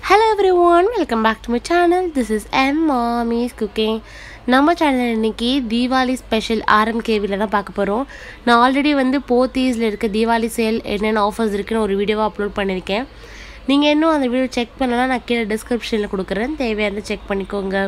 hello everyone welcome back to my channel this is M Mami's cooking நம்ம channel இன்னைக்கு Deepavali special ஆர்எம்கேவியில் தான் பார்க்க போகிறோம் நான் ஆல்ரெடி வந்து போத்தீஸில் இருக்க தீபாவளி சேல் என்னென்ன ஆஃபர்ஸ் இருக்குன்னு ஒரு வீடியோவாக அப்லோட் பண்ணியிருக்கேன் நீங்கள் இன்னும் அந்த வீடியோ செக் பண்ணலாம் நான் கீழே டிஸ்கிரிப்ஷனில் கொடுக்குறேன் தேவையான செக் பண்ணிக்கோங்க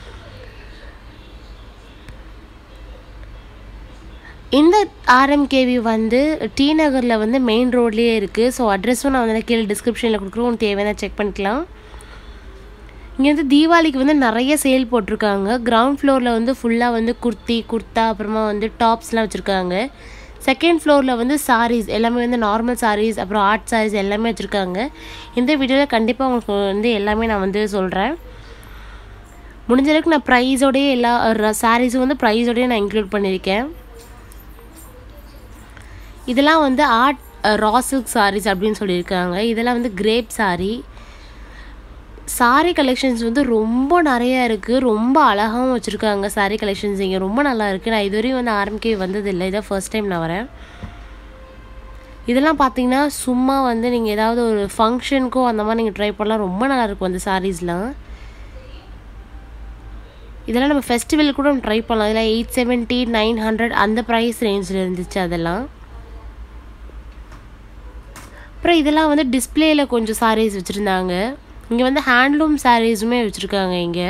இந்த ஆர்எம்கேவி வந்து டி நகரில் வந்து மெயின் ரோட்லேயே இருக்குது ஸோ அட்ரஸும் நான் வந்து கீழே டிஸ்கிரிப்ஷனில் கொடுக்குறோம் உங்களுக்கு தேவையான செக் பண்ணிக்கலாம் இங்கே வந்து தீபாவளிக்கு வந்து நிறைய சேல் போட்டிருக்காங்க கிரவுண்ட் ஃப்ளோரில் வந்து ஃபுல்லாக வந்து குர்த்தி குர்த்தா அப்புறமா வந்து டாப்ஸ்லாம் வச்சுருக்காங்க செகண்ட் ஃப்ளோரில் வந்து சாரீஸ் எல்லாமே வந்து நார்மல் சாரீஸ் அப்புறம் ஆர்ட் சாரீஸ் எல்லாமே வச்சுருக்காங்க இந்த வீடியோவில் கண்டிப்பாக உங்களுக்கு வந்து எல்லாமே நான் வந்து சொல்கிறேன் முடிஞ்ச அளவுக்கு நான் ப்ரைஸோடய எல்லா சாரீஸும் வந்து ப்ரைஸோடய நான் இன்க்ளூட் பண்ணியிருக்கேன் இதெல்லாம் வந்து ஆர்ட் ரா சில்க் சாரீஸ் அப்படின்னு சொல்லியிருக்காங்க இதெல்லாம் வந்து கிரேப் சாரீ சாரீ கலெக்ஷன்ஸ் வந்து ரொம்ப நிறையா இருக்குது ரொம்ப அழகாகவும் வச்சுருக்காங்க சாரீ கலெக்ஷன்ஸ் இங்கே ரொம்ப நல்லா இருக்குது நான் இதுவரையும் வந்து ஆரம்பிக்க வந்ததில்லை இதான் ஃபர்ஸ்ட் டைம் நான் வரேன் இதெல்லாம் பார்த்தீங்கன்னா சும்மா வந்து நீங்கள் ஏதாவது ஒரு ஃபங்க்ஷனுக்கோ அந்த மாதிரி நீங்கள் ட்ரை பண்ணலாம் ரொம்ப நல்லாயிருக்கும் அந்த சாரீஸ்லாம் இதெல்லாம் நம்ம ஃபெஸ்டிவல் கூட நம்ம ட்ரை பண்ணலாம் இதெல்லாம் எயிட் செவன்ட்டி நைன் ஹண்ட்ரட் அந்த ப்ரைஸ் ரேஞ்சில் இருந்துச்சு அதெல்லாம் அப்புறம் இதெல்லாம் வந்து டிஸ்பிளேயில் கொஞ்சம் சாரீஸ் வச்சுருந்தாங்க இங்கே வந்து ஹேண்ட்லூம் சாரீஸுமே வச்சுருக்காங்க இங்கே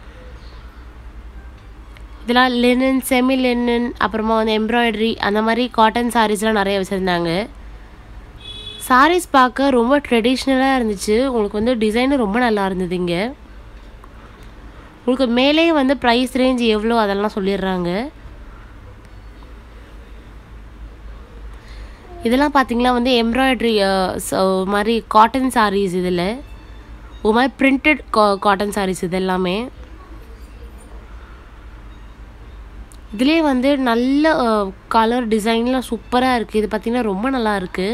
இதெல்லாம் லினன் செமி லினன் அப்புறமா வந்து எம்ப்ராய்டரி அந்த மாதிரி காட்டன் சாரீஸ்லாம் நிறைய வச்சுருந்தாங்க சாரீஸ் பார்க்க ரொம்ப ட்ரெடிஷ்னலாக இருந்துச்சு உங்களுக்கு வந்து டிசைனும் ரொம்ப நல்லா இருந்தது இங்கே உங்களுக்கு மேலே வந்து ப்ரைஸ் ரேஞ்ச் எவ்வளோ அதெல்லாம் சொல்லிடுறாங்க இதெல்லாம் பார்த்தீங்கன்னா வந்து எம்ப்ராய்டரி மாதிரி காட்டன் சாரீஸ் இதில் ஒரு மாதிரி பிரிண்டட் கா காட்டன் சாரீஸ் இது எல்லாமே இதுலேயே வந்து நல்ல கலர் டிசைன்லாம் சூப்பராக இருக்குது இது பார்த்திங்கன்னா ரொம்ப நல்லா இருக்குது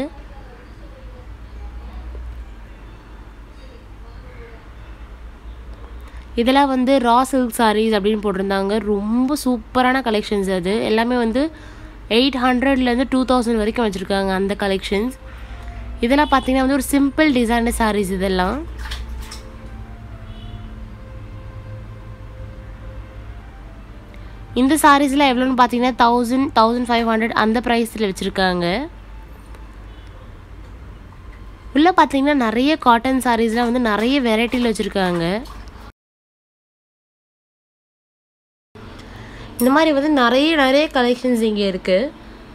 இதெல்லாம் வந்து ரா சில்க் சாரீஸ் அப்படின்னு போட்டிருந்தாங்க ரொம்ப சூப்பரான கலெக்ஷன்ஸ் அது எல்லாமே வந்து எயிட் ஹண்ட்ரட்லேருந்து டூ தௌசண்ட் வரைக்கும் வச்சுருக்காங்க அந்த கலெக்ஷன்ஸ் இதெல்லாம் பார்த்தீங்கன்னா வந்து ஒரு சிம்பிள் டிசைனர் சாரீஸ் இதெல்லாம் இந்த சாரீஸ்லாம் எவ்வளோன்னு பார்த்தீங்கன்னா தௌசண்ட் தௌசண்ட் ஃபைவ் ஹண்ட்ரட் அந்த ப்ரைஸில் வச்சுருக்காங்க உள்ளே பார்த்தீங்கன்னா நிறைய காட்டன் சாரீஸ்லாம் வந்து நிறைய வெரைட்டியில் வச்சுருக்காங்க இந்த மாதிரி வந்து நிறைய நிறைய கலெக்ஷன்ஸ் இங்கே இருக்குது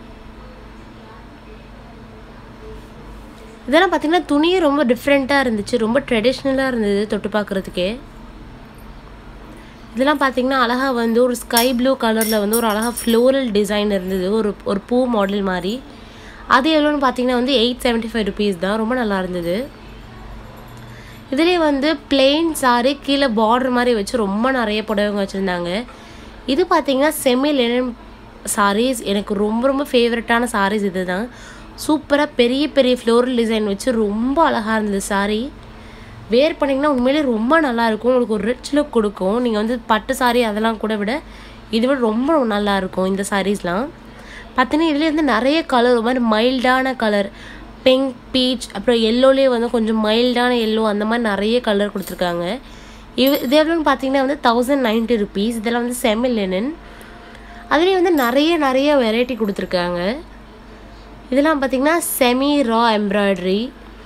இதெல்லாம் பார்த்தீங்கன்னா துணியும் ரொம்ப டிஃப்ரெண்ட்டாக இருந்துச்சு ரொம்ப ட்ரெடிஷ்னலாக இருந்தது தொட்டு பார்க்குறதுக்கே இதெல்லாம் பார்த்தீங்கன்னா அழகாக வந்து ஒரு ஸ்கை ப்ளூ கலரில் வந்து ஒரு அழகாக ஃப்ளோரல் டிசைன் இருந்தது ஒரு ஒரு பூ மாடல் மாதிரி அது எவ்வளோன்னு பார்த்தீங்கன்னா வந்து எயிட் செவன்ட்டி ஃபைவ் ருபீஸ் தான் ரொம்ப நல்லா இருந்தது இதுலேயே வந்து பிளெயின் சாரி கீழே பார்டர் மாதிரி வச்சு ரொம்ப நிறைய புடவைங்க வச்சுருந்தாங்க இது பார்த்தீங்கன்னா செமி லெனன் சாரீஸ் எனக்கு ரொம்ப ரொம்ப ஃபேவரட்டான சாரீஸ் இது தான் சூப்பராக பெரிய பெரிய ஃப்ளோரல் டிசைன் வச்சு ரொம்ப அழகாக இருந்தது சாரீ வேர் பண்ணிங்கன்னா உண்மையிலே ரொம்ப நல்லாயிருக்கும் உங்களுக்கு ஒரு ரிச் லுக் கொடுக்கும் நீங்கள் வந்து பட்டு சாரீ அதெல்லாம் கூட விட இது விட ரொம்ப நல்லாயிருக்கும் இந்த சாரீஸ்லாம் பார்த்தீங்கன்னா இதுலேயே வந்து நிறைய கலர் ஒரு மாதிரி மைல்டான கலர் பிங்க் பீச் அப்புறம் எல்லோலேயே வந்து கொஞ்சம் மைல்டான எல்லோ அந்த மாதிரி நிறைய கலர் கொடுத்துருக்காங்க இவ இது எவ்வளோன்னு பார்த்தீங்கன்னா வந்து தௌசண்ட் நைன்ட்டி ருபீஸ் இதெல்லாம் வந்து செமி லெனன் அதுலேயே வந்து நிறைய நிறைய வெரைட்டி கொடுத்துருக்காங்க இதெல்லாம் பார்த்தீங்கன்னா semi raw embroidery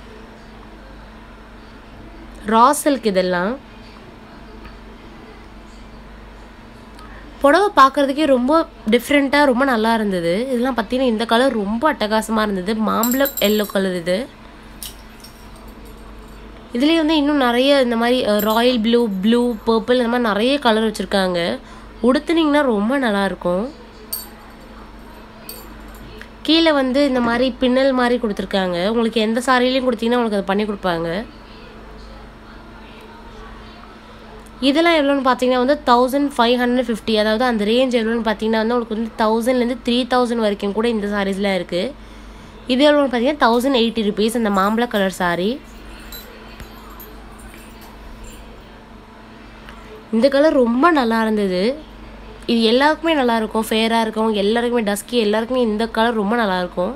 raw silk இதெல்லாம் புடவை பார்க்குறதுக்கே ரொம்ப டிஃப்ரெண்ட்டாக ரொம்ப நல்லா இருந்தது இதெல்லாம் பார்த்தீங்கன்னா இந்த கலர் ரொம்ப அட்டகாசமாக இருந்தது மாம்பழம் எல்லோ கலர் இது இதுலேயே வந்து இன்னும் நிறைய இந்த மாதிரி ராயல் ப்ளூ ப்ளூ பர்பிள் இந்த மாதிரி நிறைய கலர் வச்சுருக்காங்க உடுத்துனீங்கன்னா ரொம்ப நல்லாயிருக்கும் கீழே வந்து இந்த மாதிரி பின்னல் மாதிரி கொடுத்துருக்காங்க உங்களுக்கு எந்த சாரிலையும் கொடுத்தீங்கன்னா உங்களுக்கு அதை பண்ணி கொடுப்பாங்க இதெல்லாம் எவ்வளோன்னு பார்த்தீங்கன்னா வந்து தௌசண்ட் ஃபைவ் ஹண்ட்ரட் ஃபிஃப்டி அதாவது அந்த ரேஞ்ச் எவ்வளோன்னு பார்த்தீங்கன்னா வந்து உங்களுக்கு வந்து தௌசண்ட்லேருந்து த்ரீ தௌசண்ட் வரைக்கும் கூட இந்த சாரீஸ்லாம் இருக்குது இது எவ்வளோன்னு பார்த்தீங்கன்னா தௌசண்ட் எயிட்டி ருபீஸ் அந்த மாம்பழ கலர் சாரீ இந்த கலர் ரொம்ப நல்லா இருந்தது இது எல்லாருக்குமே நல்லாயிருக்கும் ஃபேராக இருக்கும் எல்லாருக்குமே டஸ்கி எல்லாருக்குமே இந்த கலர் ரொம்ப நல்லாயிருக்கும்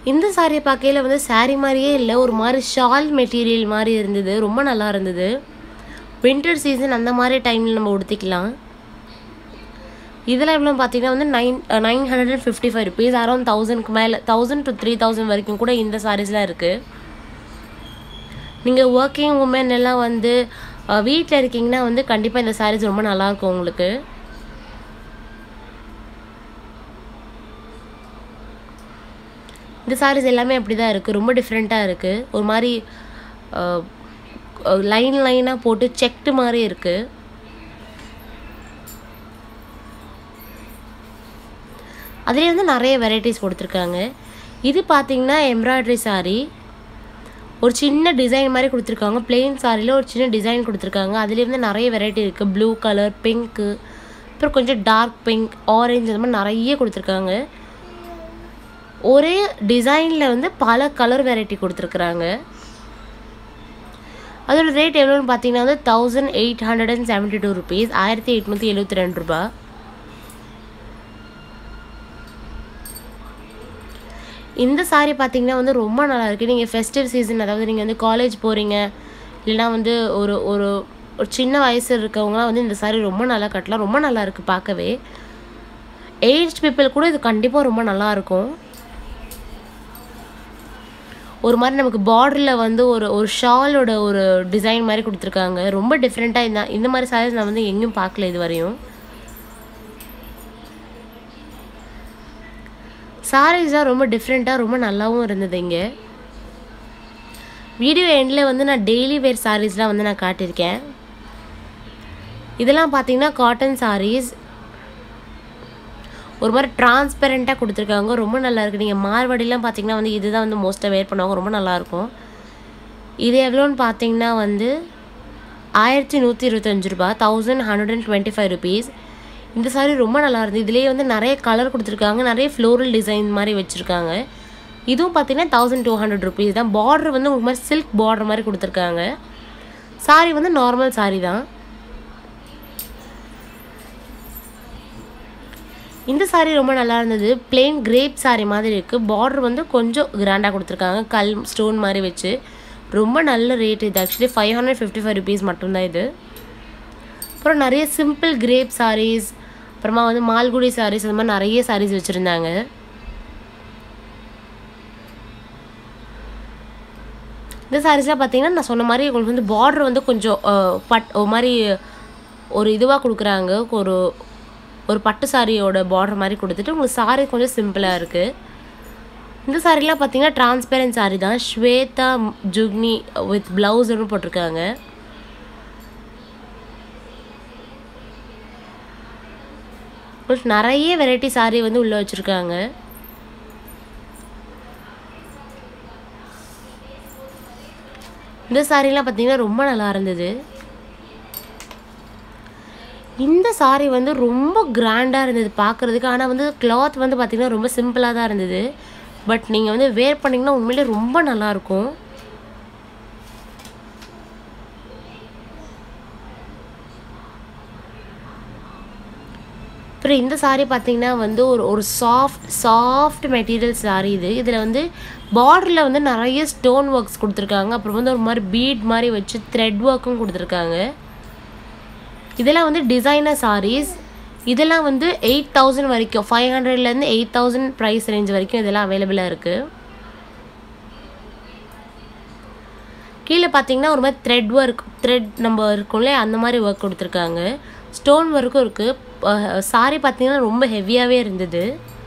இந்த சாரியை பார்க்கையில வந்து saree மாதிரியே இல்லை ஒரு மாதிரி ஷால் மெட்டீரியல் மாதிரி இருந்தது ரொம்ப நல்லா இருந்தது வின்டர் சீசன் அந்த மாதிரி டைமில் நம்ம உடுத்திக்கலாம் இதெல்லாம் எவ்வளோ பார்த்தீங்கன்னா வந்து nine nine hundred and fifty five rupees around தௌசண்ட்க்கு மேலே தௌசண்ட் டு த்ரீ தௌசண்ட் வரைக்கும் கூட இந்த சாரீஸ்லாம் இருக்குது நீங்கள் ஒர்க்கிங் உமன் எல்லாம் வந்து வீட்டில் இருக்கீங்கன்னா வந்து கண்டிப்பாக இந்த சாரீஸ் ரொம்ப நல்லாயிருக்கும் உங்களுக்கு இந்த சாரீஸ் எல்லாமே அப்படி தான் இருக்குது ரொம்ப டிஃப்ரெண்ட்டாக இருக்குது ஒரு மாதிரி லைன் லைனாக போட்டு செக்டு மாதிரி இருக்குது அதுலேயே வந்து நிறைய வெரைட்டிஸ் கொடுத்துருக்காங்க இது பார்த்தீங்கன்னா எம்ப்ராய்டரி saree ஒரு சின்ன டிசைன் மாதிரி கொடுத்துருக்காங்க பிளெயின் சாரியில் ஒரு சின்ன டிசைன் கொடுத்துருக்காங்க அதுலேயே வந்து நிறைய வெரைட்டி இருக்குது ப்ளூ கலர் பிங்க்கு அப்புறம் கொஞ்சம் டார்க் பிங்க் ஆரஞ்சு அந்த மாதிரி நிறைய கொடுத்துருக்காங்க ஒரே டிசைனில் வந்து பல கலர் வெரைட்டி கொடுத்துருக்குறாங்க அதோட ரேட் எவ்வளோன்னு பார்த்தீங்கன்னா வந்து thousand eight hundred and seventy two rupees ஆயிரத்தி எட்நூற்றி எழுபத்தி ரெண்டு ரூபா இந்த saree பார்த்தீங்கன்னா வந்து ரொம்ப நல்லா இருக்குது நீங்கள் ஃபெஸ்டிவ் சீசன் அதாவது நீங்கள் வந்து காலேஜ் போகிறீங்க இல்லைனா வந்து ஒரு ஒரு ஒரு சின்ன வயசு இருக்கவங்களாம் வந்து இந்த saree ரொம்ப நல்லா கட்டலாம் ரொம்ப நல்லா இருக்குது பார்க்கவே ஏஜ் பீப்புள் கூட இது கண்டிப்பாக ரொம்ப நல்லா இருக்கும் ஒரு மாதிரி நமக்கு பார்டரில் வந்து ஒரு ஒரு ஷாலோட ஒரு டிசைன் மாதிரி கொடுத்துருக்காங்க ரொம்ப டிஃப்ரெண்ட்டாக இந்த இந்த மாதிரி சாரீஸ் நான் வந்து எங்கேயும் பார்க்கல இது வரையும் சாரீஸாக ரொம்ப டிஃப்ரெண்ட்டாக ரொம்ப நல்லாவும் இருந்தது இங்கே வீடியோ எண்டில் வந்து நான் டெய்லி வேர் சாரீஸ்லாம் வந்து நான் காட்டியிருக்கேன் இதெல்லாம் பார்த்தீங்கன்னா காட்டன் சாரீஸ் ஒரு மாதிரி டிரான்ஸ்பெரண்ட்டாக கொடுத்துருக்காங்க ரொம்ப நல்லா இருக்குது நீங்கள் மார்வாடிலாம் பார்த்தீங்கன்னா வந்து இதுதான் வந்து மோஸ்ட்டாக வேர் பண்ணுவாங்க ரொம்ப நல்லாயிருக்கும் இது எவ்வளோன்னு பார்த்தீங்கன்னா வந்து ஆயிரத்தி நூற்றி இருபத்தஞ்சு ரூபா thousand hundred and twenty five rupees இந்த சாரீ ரொம்ப நல்லா இருந்தது இதுலேயே வந்து நிறைய கலர் கொடுத்துருக்காங்க நிறைய ஃப்ளோரல் டிசைன் மாதிரி வச்சுருக்காங்க இதுவும் பார்த்தீங்கன்னா தௌசண்ட் டூ ஹண்ட்ரட் ருபீஸ் தான் பார்டர் வந்து உங்களுக்கு மாதிரி சில்க் பார்டர் மாதிரி கொடுத்துருக்காங்க சாரீ வந்து நார்மல் சாரீ தான் இந்த சாரீ ரொம்ப நல்லா இருந்தது பிளெயின் கிரேப் சாரீ மாதிரி இருக்குது பார்டர் வந்து கொஞ்சம் கிராண்டாக கொடுத்துருக்காங்க கல் ஸ்டோன் மாதிரி வச்சு ரொம்ப நல்ல ரேட் இது actually five hundred fifty five rupees மட்டும்தான் இது அப்புறம் நிறைய சிம்பிள் கிரேப் சாரீஸ் அப்புறமா வந்து மால்குடி சாரீஸ் அந்த மாதிரி நிறைய சாரீஸ் வச்சுருந்தாங்க இந்த சாரீஸ்லாம் பார்த்தீங்கன்னா நான் சொன்ன மாதிரி உங்களுக்கு வந்து பார்டர் வந்து கொஞ்சம் அஹ், பட் ஒரு மாதிரி ஒரு இதுவாக கொடுக்குறாங்க ஒரு ஒரு பட்டு சாரியோட பார்டர் மாதிரி கொடுத்துட்டு உங்களுக்கு சாரி கொஞ்சம் சிம்பிளாக இருக்குது இந்த சாரிலாம் பார்த்தீங்கன்னா டிரான்ஸ்பெரண்ட் சாரி தான் ஸ்வேதா ஜுக்னி வித் ப்ளவுஸ்னு போட்டிருக்காங்க உங்களுக்கு நிறைய வெரைட்டி சாரி வந்து உள்ளே வச்சுருக்காங்க இந்த சாரீலாம் பார்த்தீங்கன்னா ரொம்ப நல்லா இருந்தது இந்த சாரீ வந்து ரொம்ப கிராண்டாக இருந்தது பார்க்குறதுக்கு ஆனால் வந்து கிளாத் வந்து பார்த்திங்கன்னா ரொம்ப சிம்பிளாக தான் இருந்தது பட் நீங்கள் வந்து வேர் பண்ணிங்கன்னா உண்மையிலே ரொம்ப நல்லாயிருக்கும் அப்புறம் இந்த saree பார்த்தீங்கன்னா வந்து ஒரு ஒரு சாஃப்ட் சாஃப்ட் மெட்டீரியல் saree இது இதில் வந்து பார்டரில் வந்து நிறைய ஸ்டோன் ஒர்க்ஸ் கொடுத்துருக்காங்க அப்புறம் வந்து ஒரு மாதிரி பீட் மாதிரி வச்சு த்ரெட் ஒர்க்கும் கொடுத்துருக்காங்க இதெல்லாம் வந்து டிசைனர் sarees இதெல்லாம் வந்து எயிட் தௌசண்ட் வரைக்கும் ஃபைவ் ஹண்ட்ரட்லேருந்து எயிட் தௌசண்ட் ப்ரைஸ் ரேஞ்ச் வரைக்கும் இதெல்லாம் அவைலபிளாக இருக்குது கீழே பார்த்தீங்கன்னா ஒரு மாதிரி த்ரெட் ஒர்க் த்ரெட் நம்ம இருக்கும்ல அந்த மாதிரி ஒர்க் கொடுத்துருக்காங்க ஸ்டோன் ஒர்க்கும் இருக்குது சாரி பார்த்தீங்கன்னா ரொம்ப ஹெவியாகவே இருந்தது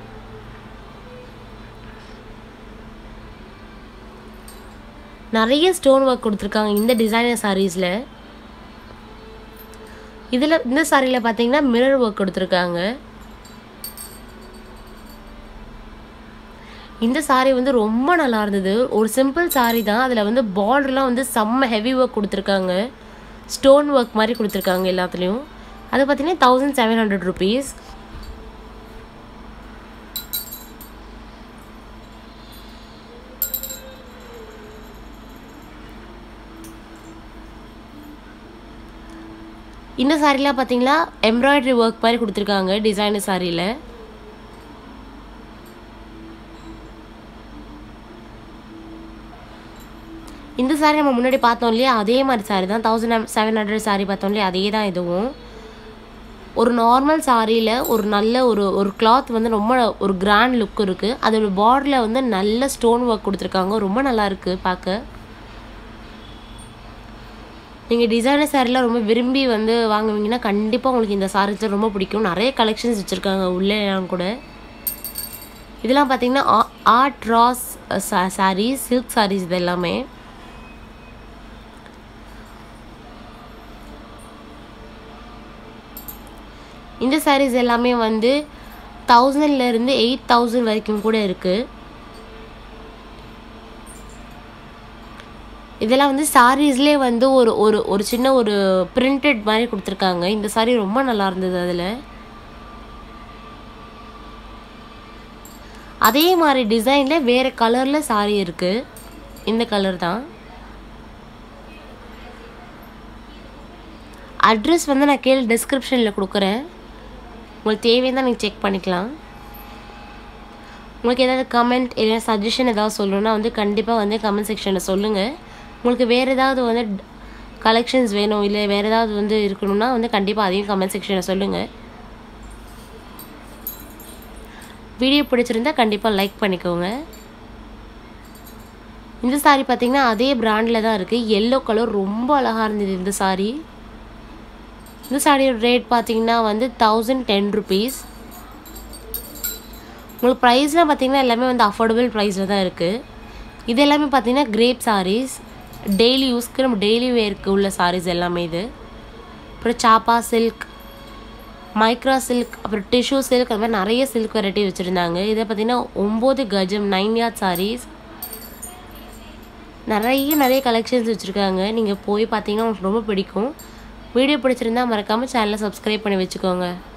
நிறைய ஸ்டோன் ஒர்க் கொடுத்துருக்காங்க இந்த டிசைனர் சாரீஸில் இதில் இந்த சாரியில் பார்த்தீங்கன்னா மிரர் ஒர்க் கொடுத்துருக்காங்க இந்த saree வந்து ரொம்ப நல்லா இருந்தது ஒரு சிம்பிள் saree தான் அதில் வந்து பார்டர்லாம் வந்து செம்ம ஹெவி ஒர்க் கொடுத்துருக்காங்க ஸ்டோன் ஒர்க் மாதிரி கொடுத்துருக்காங்க எல்லாத்துலேயும் அது பார்த்தீங்கன்னா தௌசண்ட் செவன் ஹண்ட்ரட் ருபீஸ் இந்த சாரிலாம் பார்த்தீங்களா எம்ப்ராய்டரி ஒர்க் மாதிரி கொடுத்துருக்காங்க டிசைனர் சாரியில் இந்த saree நம்ம முன்னாடி பார்த்தோம் இல்லையா அதே மாதிரி saree தான் தௌசண்ட் செவன் ஹண்ட்ரட் saree பார்த்தோம் இல்லையா அதே தான் இதுவும் ஒரு நார்மல் சாரியில் ஒரு நல்ல ஒரு ஒரு கிளாத் வந்து ரொம்ப ஒரு கிராண்ட் லுக் இருக்குது அதோட பார்டரில் வந்து நல்ல ஸ்டோன் ஒர்க் கொடுத்துருக்காங்க ரொம்ப நல்லா இருக்குது பார்க்க நீங்கள் டிசைனர் சாரிலாம் ரொம்ப விரும்பி வந்து வாங்குவீங்கன்னா கண்டிப்பாக உங்களுக்கு இந்த சாரீஸ் ரொம்ப பிடிக்கும் நிறைய கலெக்ஷன்ஸ் வச்சுருக்காங்க உள்ளே எல்லாம் கூட இதெல்லாம் பார்த்தீங்கன்னா ஆர்ட் ராஸ் சாரீஸ் சில்க் சாரீஸ் இது எல்லாமே இந்த சாரீஸ் எல்லாமே வந்து தௌசண்ட்லேருந்து எயிட் தௌசண்ட் வரைக்கும் கூட இருக்குது இதெல்லாம் வந்து சாரீஸ்லேயே வந்து ஒரு ஒரு ஒரு சின்ன ஒரு பிரிண்டட் மாதிரி கொடுத்துருக்காங்க இந்த சாரீ ரொம்ப நல்லா இருந்தது அதில் அதே மாதிரி டிசைனில் வேறு கலரில் சாரீ இருக்குது இந்த கலர் தான் அட்ரஸ் வந்து நான் கீழே டிஸ்கிரிப்ஷனில் கொடுக்குறேன் உங்களுக்கு தேவையான நீங்கள் செக் பண்ணிக்கலாம் உங்களுக்கு ஏதாவது கமெண்ட் இல்லைன்னா சஜஷன் ஏதாவது சொல்லணும்னா வந்து கண்டிப்பாக வந்து கமெண்ட் செக்ஷனில் சொல்லுங்கள் உங்களுக்கு வேறு ஏதாவது வந்து கலெக்ஷன்ஸ் வேணும் இல்லை வேறு ஏதாவது வந்து இருக்கணும்னா வந்து கண்டிப்பாக அதையும் கமெண்ட் செக்ஷனில் சொல்லுங்கள் வீடியோ பிடிச்சிருந்தா கண்டிப்பாக லைக் பண்ணிக்கோங்க இந்த சாரீ பார்த்தீங்கன்னா அதே பிராண்டில் தான் இருக்குது எல்லோ கலர் ரொம்ப அழகாக இருந்தது இந்த சாரீ இந்த சாரியோட ரேட் பார்த்தீங்கன்னா வந்து தௌசண்ட் டென் ருபீஸ் உங்களுக்கு ப்ரைஸ்லாம் பார்த்தீங்கன்னா எல்லாமே வந்து அஃபோர்டபுள் ப்ரைஸில் தான் இருக்குது இது எல்லாமே பார்த்தீங்கன்னா கிரேப் சாரீஸ் டெய்லி யூஸ்க்கு நம்ம டெய்லி வேர்க்கு உள்ள சாரீஸ் எல்லாமே இது அப்புறம் சாப்பா சில்க் மைக்ரா சில்க் அப்புறம் டிஷ்யூ சில்க் அது மாதிரி நிறைய சில்க் வெரைட்டி வச்சுருந்தாங்க இதை பார்த்தீங்கன்னா ஒம்பது கஜம் நைன் யார்ட் சாரீஸ் நிறைய நிறைய கலெக்ஷன்ஸ் வச்சுருக்காங்க நீங்கள் போய் பார்த்தீங்கன்னா உங்களுக்கு ரொம்ப பிடிக்கும் வீடியோ பிடிச்சிருந்தா மறக்காமல் சேனலை சப்ஸ்கிரைப் பண்ணி வச்சுக்கோங்க